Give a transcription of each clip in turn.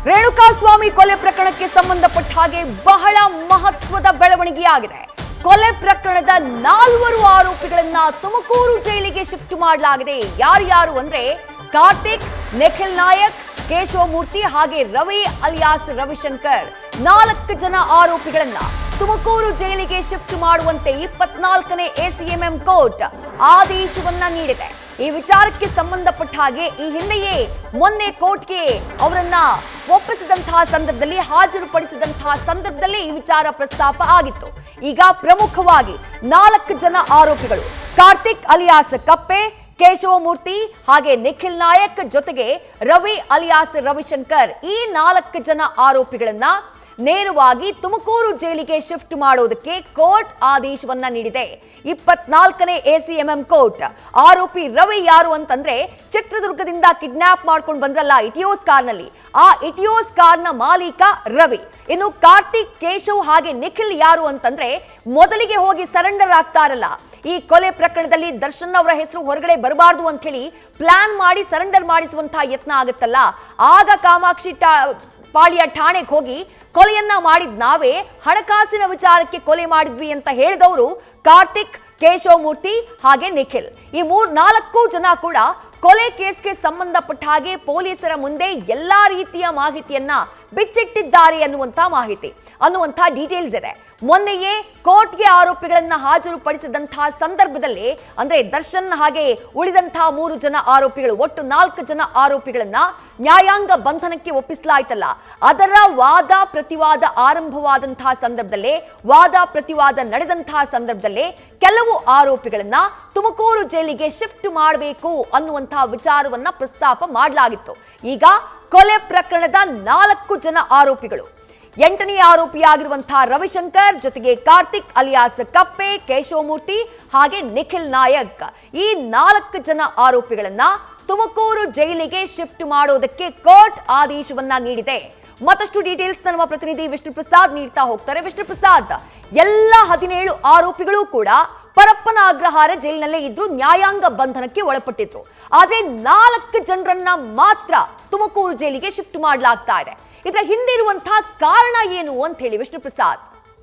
ರೇಣುಕಾಸ್ವಾಮಿ ಕೊಲೆ ಪ್ರಕರಣಕ್ಕೆ ಸಂಬಂಧಪಟ್ಟ ಹಾಗೆ ಬಹಳ ಮಹತ್ವದ ಬೆಳವಣಿಗೆಯಾಗಿದೆ ಕೊಲೆ ಪ್ರಕರಣದ ನಾಲ್ವರು ಆರೋಪಿಗಳನ್ನ ತುಮಕೂರು ಜೈಲಿಗೆ ಶಿಫ್ಟ್ ಮಾಡಲಾಗಿದೆ ಯಾರ್ಯಾರು ಅಂದ್ರೆ ಕಾರ್ತಿಕ್ ನಿಖಿಲ್ ನಾಯಕ್ ಕೇಶವಮೂರ್ತಿ ಹಾಗೆ ರವಿ ಅಲಿಯಾಸ್ ರವಿಶಂಕರ್ ನಾಲ್ಕು ಜನ ಆರೋಪಿಗಳನ್ನ ತುಮಕೂರು ಜೈಲಿಗೆ ಶಿಫ್ಟ್ ಮಾಡುವಂತೆ ಇಪ್ಪತ್ನಾಲ್ಕನೇ ಎಸಿಎಂಎಂ ಕೋರ್ಟ್ ಆದೇಶವನ್ನ ನೀಡಿದೆ ಈ ವಿಚಾರಕ್ಕೆ ಸಂಬಂಧಪಟ್ಟ ಹಾಗೆ ಈ ಹಿಂದೆಯೇ ಮೊನ್ನೆ ಕೋರ್ಟ್ಗೆ ಅವರನ್ನ ಒಪ್ಪಿಸಿದಂತಹ ಸಂದರ್ಭದಲ್ಲಿ ಹಾಜರುಪಡಿಸಿದಂತಹ ಸಂದರ್ಭದಲ್ಲಿ ಈ ವಿಚಾರ ಪ್ರಸ್ತಾಪ ಆಗಿತ್ತು ಈಗ ಪ್ರಮುಖವಾಗಿ ನಾಲ್ಕು ಜನ ಆರೋಪಿಗಳು ಕಾರ್ತಿಕ್ ಅಲಿಯಾಸ್ ಕಪ್ಪೆ ಕೇಶವಮೂರ್ತಿ ಹಾಗೆ ನಿಖಿಲ್ ನಾಯಕ್ ಜೊತೆಗೆ ರವಿ ಅಲಿಯಾಸ್ ರವಿಶಂಕರ್ ಈ ನಾಲ್ಕು ಜನ ಆರೋಪಿಗಳನ್ನ ನೇರವಾಗಿ ತುಮಕೂರು ಜೈಲಿಗೆ ಶಿಫ್ಟ್ ಮಾಡೋದಕ್ಕೆ ಕೋರ್ಟ್ ಆದೇಶವನ್ನ ನೀಡಿದೆ ಇಪ್ಪತ್ನಾಲ್ಕನೇ ಎಸಿಎಂಎಂ ಕೋರ್ಟ್ ಆರೋಪಿ ರವಿ ಯಾರು ಅಂತಂದ್ರೆ ಚಿತ್ರದುರ್ಗದಿಂದ ಕಿಡ್ನಾಪ್ ಮಾಡ್ಕೊಂಡು ಬಂದ್ರಲ್ಲ ಇಟಿಯೋಸ್ ಕಾರ್ನಲ್ಲಿ ಆ ಇಟಿಯೋಸ್ ಕಾರ್ನ ಮಾಲೀಕ ರವಿ ಇನ್ನು ಕಾರ್ತಿಕ್ ಕೇಶವ್ ಹಾಗೆ ನಿಖಿಲ್ ಯಾರು ಅಂತಂದ್ರೆ ಮೊದಲಿಗೆ ಹೋಗಿ ಸರೆಂಡರ್ ಆಗ್ತಾರಲ್ಲ ಈ ಕೊಲೆ ಪ್ರಕರಣದಲ್ಲಿ ದರ್ಶನ್ ಅವರ ಹೆಸರು ಹೊರಗಡೆ ಬರಬಾರ್ದು ಅಂತ ಹೇಳಿ ಪ್ಲಾನ್ ಮಾಡಿ ಸರೆಂಡರ್ ಮಾಡಿಸುವಂತಹ ಯತ್ನ ಆಗುತ್ತಲ್ಲ ಆಗ ಕಾಮಾಕ್ಷಿ ಟಾ- ಪಾಳ್ಯ ಠಾಣೆಗೆ ಹೋಗಿ ಕೊಲೆಯನ್ನ ಮಾಡಿದ್ ನಾವೇ ಹಣಕಾಸಿನ ವಿಚಾರಕ್ಕೆ ಕೊಲೆ ಮಾಡಿದ್ವಿ ಅಂತ ಹೇಳಿದವರು ಕಾರ್ತಿಕ್ ಕೇಶವಮೂರ್ತಿ ಹಾಗೆ ನಿಖಿಲ್ ಈ ಮೂರ್ ನಾಲ್ಕು ಜನ ಕೂಡ ಕೊಲೆ ಕೇಸ್ಗೆ ಸಂಬಂಧಪಟ್ಟ ಹಾಗೆ ಪೊಲೀಸರ ಮುಂದೆ ಎಲ್ಲಾ ರೀತಿಯ ಮಾಹಿತಿಯನ್ನ ಬಿಚ್ಚಿಟ್ಟಿದ್ದಾರೆ ಅನ್ನುವಂತ ಮಾಹಿತಿ ಅನ್ನುವಂತ ಡೀಟೇಲ್ಸ್ ಇದೆ ಮೊನ್ನೆಯೇ ಕೋರ್ಟ್ಗೆ ಆರೋಪಿಗಳನ್ನ ಹಾಜರುಪಡಿಸಿದಂತಹ ಸಂದರ್ಭದಲ್ಲಿ ಅಂದ್ರೆ ದರ್ಶನ್ ಹಾಗೆ ಉಳಿದಂತಹ ಮೂರು ಜನ ಆರೋಪಿಗಳು ಒಟ್ಟು ನಾಲ್ಕು ಜನ ಆರೋಪಿಗಳನ್ನ ನ್ಯಾಯಾಂಗ ಬಂಧನಕ್ಕೆ ಒಪ್ಪಿಸಲಾಯ್ತಲ್ಲ ಅದರ ವಾದ ಪ್ರತಿವಾದ ಆರಂಭವಾದಂತಹ ಸಂದರ್ಭದಲ್ಲೇ ವಾದ ಪ್ರತಿವಾದ ನಡೆದಂತಹ ಸಂದರ್ಭದಲ್ಲೇ ಕೆಲವು ಆರೋಪಿಗಳನ್ನ ತುಮಕೂರು ಜೈಲಿಗೆ ಶಿಫ್ಟ್ ಮಾಡಬೇಕು ಅನ್ನುವಂತಹ ವಿಚಾರವನ್ನ ಪ್ರಸ್ತಾಪ ಮಾಡಲಾಗಿತ್ತು ಈಗ ಕೊಲೆ ಪ್ರಕರಣದ ನಾಲ್ಕು ಜನ ಆರೋಪಿಗಳು ಎಂಟನೇ ಆರೋಪಿಯಾಗಿರುವಂತಹ ರವಿಶಂಕರ್ ಜೊತೆಗೆ ಕಾರ್ತಿಕ್ ಅಲಿಯಾಸ್ ಕಪ್ಪೆ ಕೇಶವಮೂರ್ತಿ ಹಾಗೆ ನಿಖಿಲ್ ನಾಯಕ್ ಈ ನಾಲ್ಕು ಜನ ಆರೋಪಿಗಳನ್ನ ತುಮಕೂರು ಜೈಲಿಗೆ ಶಿಫ್ಟ್ ಮಾಡೋದಕ್ಕೆ ಕೋರ್ಟ್ ಆದೇಶವನ್ನ ನೀಡಿದೆ ಮತ್ತಷ್ಟು ಡೀಟೇಲ್ಸ್ ನಮ್ಮ ಪ್ರತಿನಿಧಿ ವಿಷ್ಣು ಪ್ರಸಾದ್ ನೀಡ್ತಾ ಹೋಗ್ತಾರೆ ವಿಷ್ಣು ಪ್ರಸಾದ್ ಎಲ್ಲ ಹದಿನೇಳು ಆರೋಪಿಗಳು ಕೂಡ ಪರಪ್ಪನ ಅಗ್ರಹಾರ ಜೈಲಿನಲ್ಲೇ ಇದ್ರು ನ್ಯಾಯಾಂಗ ಬಂಧನಕ್ಕೆ ಒಳಪಟ್ಟಿದ್ರು ಆದ್ರೆ ನಾಲ್ಕು ಜನರನ್ನ ಮಾತ್ರ ತುಮಕೂರು ಜೈಲಿಗೆ ಶಿಫ್ಟ್ ಮಾಡಲಾಗ್ತಾ ಇದೆ ಇದರ ಹಿಂದೆ ಇರುವಂತಹ ಕಾರಣ ಏನು ಅಂತ ಹೇಳಿ ವಿಷ್ಣು ಪ್ರಸಾದ್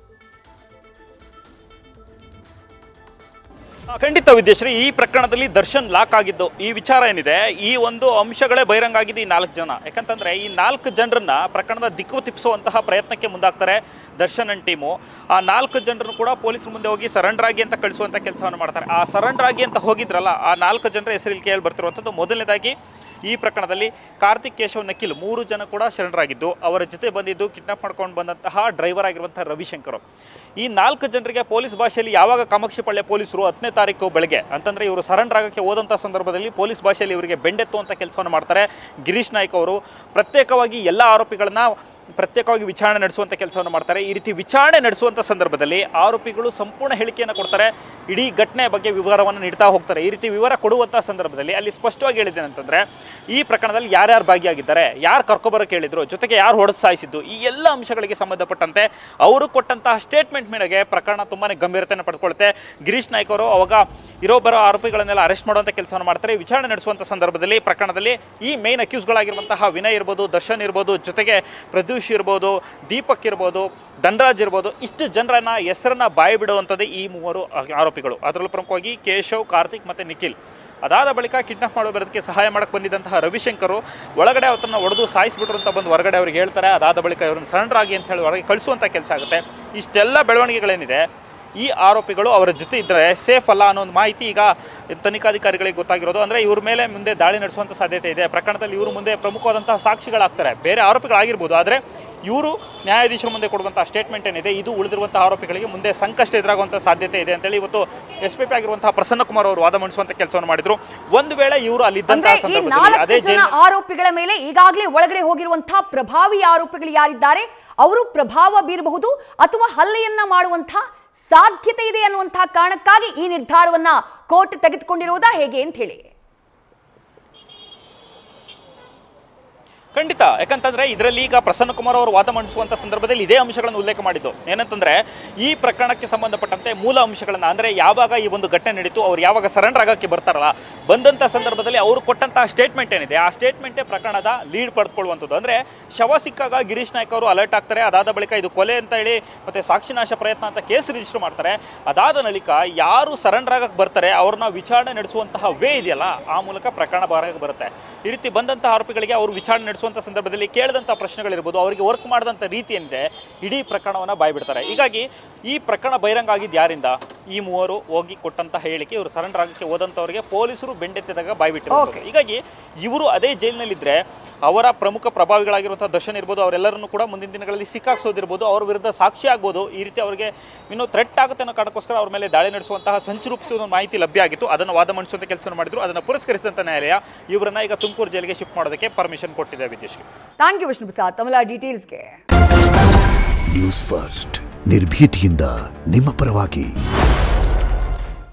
ಆ, ಖಂಡಿತ ವಿದ್ಯಶ್ರೀ ಈ ಪ್ರಕರಣದಲ್ಲಿ ದರ್ಶನ್ ಲಾಕ್ ಆಗಿದ್ದು ಈ ವಿಚಾರ ಏನಿದೆ ಈ ಒಂದು ಅಂಶಗಳೇ ಬಹಿರಂಗ ಆಗಿದೆ ಈ ನಾಲ್ಕು ಜನ ಯಾಕಂತಂದ್ರೆ ಈ ನಾಲ್ಕು ಜನರನ್ನ ಪ್ರಕರಣದ ದಿಕ್ಕು ತಿಪ್ಪಿಸುವಂತಹ ಪ್ರಯತ್ನಕ್ಕೆ ಮುಂದಾಗ್ತಾರೆ ದರ್ಶನ್ ಅಂಡ್ ಟೀಮು ಆ ನಾಲ್ಕು ಜನರನ್ನು ಕೂಡ ಪೊಲೀಸರ ಮುಂದೆ ಹೋಗಿ ಸರೆಂಡರ್ ಆಗಿ ಅಂತ ಕಳಿಸುವಂತ ಕೆಲಸವನ್ನು ಮಾಡ್ತಾರೆ ಆ ಸರೆಂಡರ್ ಆಗಿ ಅಂತ ಹೋಗಿದ್ರಲ್ಲ ಆ ನಾಲ್ಕು ಜನರ ಹೆಸರಲ್ಲಿ ಕೇಳಿ ಬರ್ತಿರುವಂಥದ್ದು ಮೊದಲನೇದಾಗಿ ಈ ಪ್ರಕರಣದಲ್ಲಿ ಕಾರ್ತಿಕ್ ಕೇಶವ್ ನಕಿಲ್ ಮೂರು ಜನ ಕೂಡ ಶರಣರಾಗಿದ್ದು ಅವರ ಜೊತೆ ಬಂದಿದ್ದು ಕಿಡ್ನಾಪ್ ಮಾಡ್ಕೊಂಡು ಬಂದಂತಹ ಡ್ರೈವರ್ ಆಗಿರುವಂತಹ ರವಿಶಂಕರ್ ಈ ನಾಲ್ಕು ಜನರಿಗೆ ಪೊಲೀಸ್ ಭಾಷೆಯಲ್ಲಿ ಯಾವಾಗ ಕಾಮಾಕ್ಷಿಪಾಳ್ಯ ಪೊಲೀಸರು ಹತ್ತನೇ ತಾರೀಕು ಬೆಳಗ್ಗೆ ಅಂತಂದ್ರೆ ಇವರು ಸರೆಂಡರ್ ಆಗಕ್ಕೆ ಹೋದಂಥ ಸಂದರ್ಭದಲ್ಲಿ ಪೊಲೀಸ್ ಭಾಷೆಯಲ್ಲಿ ಇವರಿಗೆ ಬೆಂಡೆತ್ತುವಂಥ ಕೆಲಸವನ್ನು ಮಾಡ್ತಾರೆ ಗಿರೀಶ್ ನಾಯ್ಕ್ ಅವರು ಪ್ರತ್ಯೇಕವಾಗಿ ಎಲ್ಲ ಆರೋಪಿಗಳನ್ನ ಪ್ರತ್ಯೇಕವಾಗಿ ವಿಚಾರಣೆ ನಡೆಸುವಂಥ ಕೆಲಸವನ್ನು ಮಾಡ್ತಾರೆ ಈ ರೀತಿ ವಿಚಾರಣೆ ನಡೆಸುವಂಥ ಸಂದರ್ಭದಲ್ಲಿ ಆರೋಪಿಗಳು ಸಂಪೂರ್ಣ ಹೇಳಿಕೆಯನ್ನು ಕೊಡ್ತಾರೆ ಇಡೀ ಘಟನೆ ಬಗ್ಗೆ ವಿವರವನ್ನು ನೀಡ್ತಾ ಹೋಗ್ತಾರೆ ಈ ರೀತಿ ವಿವರ ಕೊಡುವಂಥ ಸಂದರ್ಭದಲ್ಲಿ ಅಲ್ಲಿ ಸ್ಪಷ್ಟವಾಗಿ ಹೇಳಿದ್ದೇನೆ ಅಂತಂದ್ರೆ ಈ ಪ್ರಕರಣದಲ್ಲಿ ಯಾರ್ಯಾರು ಭಾಗಿಯಾಗಿದ್ದಾರೆ ಯಾರು ಕರ್ಕೊಬರೋಕೆ ಹೇಳಿದ್ರು ಜೊತೆಗೆ ಯಾರು ಹೊಡೆದು ಸಾಯಿಸಿದ್ದು ಈ ಎಲ್ಲ ಅಂಶಗಳಿಗೆ ಸಂಬಂಧಪಟ್ಟಂತೆ ಅವರು ಕೊಟ್ಟಂತಹ ಸ್ಟೇಟ್ಮೆಂಟ್ ಮೇರೆಗೆ ಪ್ರಕರಣ ತುಂಬಾನೇ ಗಂಭೀರತೆಯನ್ನು ಪಡ್ಕೊಳುತ್ತೆ ಗಿರೀಶ್ ನಾಯ್ಕ್ ಅವರು ಅವಾಗ ಇರೋ ಬರೋ ಆರೋಪಿಗಳನ್ನೆಲ್ಲ ಅರೆಸ್ಟ್ ಮಾಡುವಂಥ ಕೆಲಸವನ್ನು ಮಾಡ್ತಾರೆ ವಿಚಾರಣೆ ನಡೆಸುವಂಥ ಸಂದರ್ಭದಲ್ಲಿ ಪ್ರಕರಣದಲ್ಲಿ ಈ ಮೇನ್ ಅಕ್ಯೂಸ್ಗಳಾಗಿರುವಂತಹ ವಿನಯ್ ಇರ್ಬೋದು ದರ್ಶನ್ ಇರ್ಬೋದು ಜೊತೆಗೆ ಪ್ರದ್ಯೂಷ್ ಇರ್ಬೋದು ದೀಪಕ್ ಇರ್ಬೋದು ಧನರಾಜ್ ಇರ್ಬೋದು ಇಷ್ಟು ಜನರನ್ನ ಹೆಸರನ್ನ ಬಾಯಿ ಬಿಡುವಂಥದ್ದು ಈ ಮೂವರು ಆ- ಆರೋಪಿಗಳು ಅದರಲ್ಲೂ ಪ್ರಮುಖವಾಗಿ ಕೇಶವ್ ಕಾರ್ತಿಕ್ ಮತ್ತು ನಿಖಿಲ್ ಅದಾದ ಬಳಿಕ ಕಿಡ್ನಾಪ್ ಮಾಡೋ ಬರೋದಕ್ಕೆ ಸಹಾಯ ಮಾಡಕ್ಕೆ ಬಂದಿದ್ದಂತಹ ರವಿಶಂಕರು ಒಳಗಡೆ ಅವತನ್ನ ಹೊಡೆದು ಸಾಯಿಸ್ಬಿಟ್ರು ಅಂತ ಬಂದು ಹೊರಗಡೆ ಅವ್ರಿಗೆ ಹೇಳ್ತಾರೆ ಅದಾದ ಬಳಿಕ ಇವ್ರನ್ನ ಸರೆಂಡರ್ ಆಗಿ ಅಂತ ಹೇಳಿ ಹೊರಗೆ ಕಳಿಸುವಂಥ ಕೆಲಸ ಆಗುತ್ತೆ ಇಷ್ಟೆಲ್ಲ ಬೆಳವಣಿಗೆಗಳೇನಿದೆ ಈ ಆರೋಪಿಗಳು ಅವರ ಜೊತೆ ಇದ್ದರೆ ಸೇಫ್ ಅಲ್ಲ ಅನ್ನೋ ಒಂದು ಮಾಹಿತಿ ಈಗ ತನಿಖಾಧಿಕಾರಿಗಳಿಗೆ ಗೊತ್ತಾಗಿರೋದು ಅಂದರೆ ಇವ್ರ ಮೇಲೆ ಮುಂದೆ ದಾಳಿ ನಡೆಸುವಂಥ ಸಾಧ್ಯತೆ ಇದೆ ಪ್ರಕರಣದಲ್ಲಿ ಇವರು ಮುಂದೆ ಪ್ರಮುಖವಾದಂತಹ ಸಾಕ್ಷಿಗಳಾಗ್ತಾರೆ ಬೇರೆ ಆರೋಪಿಗಳಾಗಿರ್ಬೋದು ಆದರೆ ಇವರು ನ್ಯಾಯಾಧೀಶರ ಮುಂದೆ ಕೊಡುವಂಥ ಸ್ಟೇಟ್ಮೆಂಟ್ ಏನಿದೆ ಇದು ಉಳಿದಿರುವಂತಹ ಆರೋಪಿಗಳಿಗೆ ಮುಂದೆ ಸಂಕಷ್ಟ ಎದುರಾಗುವಂಥ ಸಾಧ್ಯತೆ ಇದೆ ಅಂತೇಳಿ ಇವತ್ತು ಎಸ್ ಪಿ ಪಿ ಆಗಿರುವಂತಹ ಪ್ರಸನ್ನ ಕುಮಾರ್ ಅವರು ವಾದ ಮಂಡಿಸುವಂಥ ಕೆಲಸವನ್ನು ಮಾಡಿದ್ರು ಒಂದು ವೇಳೆ ಇವರು ಅಂದ್ರೆ ಅಲ್ಲಿದ್ದಂತಹ ಈ ಸಂದರ್ಭದಲ್ಲಿ ಅದೇ ನಾಲ್ಕು ಜನ ಜೈಲ್ ಆರೋಪಿಗಳ ಮೇಲೆ ಈಗಾಗಲೇ ಒಳಗಡೆ ಹೋಗಿರುವಂತಹ ಪ್ರಭಾವಿ ಆರೋಪಿಗಳು ಯಾರಿದ್ದಾರೆ ಅವರು ಪ್ರಭಾವ ಬೀರಬಹುದು ಅಥವಾ ಹಲ್ಲೆಯನ್ನ ಮಾಡುವಂತಹ ಸಾಧ್ಯತೆ ಇದೆ ಅನ್ನುವಂತಹ ಕಾರಣಕ್ಕಾಗಿ ಈ ನಿರ್ಧಾರವನ್ನ ಕೋರ್ಟ್ ತೆಗೆದುಕೊಂಡಿರುವುದಾ ಹೇಗೆ ಅಂತ ಹೇಳಿ ಖಂಡಿತ ಯಾಕಂತಂದ್ರೆ ಇದರಲ್ಲಿ ಈಗ ಪ್ರಸನ್ನ ಕುಮಾರ್ ಅವರು ವಾದ ಮಂಡಿಸುವಂತ ಸಂದರ್ಭದಲ್ಲಿ ಇದೇ ಅಂಶಗಳನ್ನು ಉಲ್ಲೇಖ ಮಾಡಿದ್ದು ಏನಂತಂದ್ರೆ ಈ ಪ್ರಕರಣಕ್ಕೆ ಸಂಬಂಧಪಟ್ಟಂತೆ ಮೂಲ ಅಂಶಗಳನ್ನ ಅಂದ್ರೆ ಯಾವಾಗ ಈ ಒಂದು ಘಟನೆ ನಡೀತು ಅವ್ರು ಯಾವಾಗ ಸರೆಂಡರ್ ಆಗಕ್ಕೆ ಬರ್ತಾರಲ್ಲ ಬಂದಂತ ಸಂದರ್ಭದಲ್ಲಿ ಅವರು ಕೊಟ್ಟಂತಹ ಸ್ಟೇಟ್ಮೆಂಟ್ ಏನಿದೆ ಆ ಸ್ಟೇಟ್ಮೆಂಟೇ ಪ್ರಕರಣದ ಲೀಡ್ ಪಡೆದುಕೊಳ್ಳುವಂಥದ್ದು ಅಂದ್ರೆ ಶವ ಸಿಕ್ಕಾಗ ಗಿರೀಶ್ ನಾಯ್ಕ ಅವರು ಅಲರ್ಟ್ ಆಗ್ತಾರೆ ಅದಾದ ಬಳಿಕ ಇದು ಕೊಲೆ ಅಂತ ಹೇಳಿ ಮತ್ತೆ ಸಾಕ್ಷಿನಾಶ ಪ್ರಯತ್ನ ಅಂತ ಕೇಸ್ ರಿಜಿಸ್ಟರ್ ಮಾಡ್ತಾರೆ ಅದಾದ ಬಳಿಕ ಯಾರು ಸರೆಂಡರ್ ಆಗಕ್ಕೆ ಬರ್ತಾರೆ ಅವ್ರನ್ನ ವಿಚಾರಣೆ ನಡೆಸುವಂತಹ ವೇ ಇದೆಯಲ್ಲ ಆ ಮೂಲಕ ಪ್ರಕರಣ ಹೊರಗೆ ಬರುತ್ತೆ ಈ ರೀತಿ ಬಂದಂತಹ ಆರೋಪಿಗಳಿಗೆ ಅವರು ವಿಚಾರಣೆ ನಡೆಸುವಂಥ ಸಂದರ್ಭದಲ್ಲಿ ಕೇಳಿದಂಥ ಪ್ರಶ್ನೆಗಳಿರ್ಬೋದು ಅವರಿಗೆ ವರ್ಕ್ ಮಾಡಿದಂಥ ರೀತಿ ಏನಿದೆ ಇಡೀ ಪ್ರಕರಣವನ್ನು ಬಾಯ್ಬಿಡ್ತಾರೆ ಹೀಗಾಗಿ ಈ ಪ್ರಕರಣ ಬಹಿರಂಗ ಆಗಿದ್ದು ಯಾರಿಂದ ಈ ಮೂವರು ಹೋಗಿ ಕೊಟ್ಟಂತಹ ಹೇಳಿಕೆ ಇವರು ಸರೆಂಡರ್ ಆಗಕ್ಕೆ ಹೋದಂಥವ್ರಿಗೆ ಪೊಲೀಸರು ಬೆಂಡೆತ್ತಿದಾಗ ಬಾಯ್ಬಿಟ್ಟಿರೋದು Okay. ಹೀಗಾಗಿ ಇವರು ಅದೇ ಜೈಲಿನಲ್ಲಿದ್ದರೆ ಅವರ ಪ್ರಮುಖ ಪ್ರಭಾವಿಗಳಾಗಿರುವಂತಹ ದರ್ಶನ್ ಇರ್ಬೋದು ಅವರೆಲ್ಲರನ್ನು ಕೂಡ ಮುಂದಿನ ದಿನಗಳಲ್ಲಿ ಸಿಕ್ಕಾಕ್ಸೋದಿರ್ಬೋದು ಅವ್ರ ವಿರುದ್ಧ ಸಾಕ್ಷಿ ಆಗ್ಬೋದು ಈ ರೀತಿ ಅವರಿಗೆ ಇನ್ನೂ ಥ್ರೆಟ್ ಆಗುತ್ತೆ ಅನ್ನೋ ಕಾರಣಕ್ಕೋಸ್ಕರ ಅವ್ರ ಮೇಲೆ ದಾಳಿ ನಡೆಸುವಂತಹ ಸಂಚು ರೂಪಿಸುವ ಮಾಹಿತಿ ಲಭ್ಯ ಆಗಿತ್ತು ಅದನ್ನು ವಾದ ಮಂಡಿಸುವಂತ ಕೆಲಸ ಮಾಡಿದ್ರು ಅದನ್ನು ಪುರಸ್ಕರಿಸಿದಂತ ನ್ಯಾಯಾಲಯ ಇವರನ್ನ ಈಗ ತುಮಕೂರು ಜೈಲಿಗೆ ಶಿಫ್ಟ್ ಮಾಡೋದಕ್ಕೆ ಪರ್ಮಿಷನ್ ಕೊಟ್ಟಿದೆ ವಿದ್ಯಶ್ರೀ ಥ್ಯಾಂಕ್ ಯು ವಿಷ್ಣು ಪ್ರಸಾದ್ ತಮಿಳ ಡೀಟೇಲ್ಸ್ಗೆ ನ್ಯೂಸ್ ಫಸ್ಟ್ ನಿರ್ಭೀತಿಯಿಂದ ನಿಮ್ಮ ಪರವಾಗಿ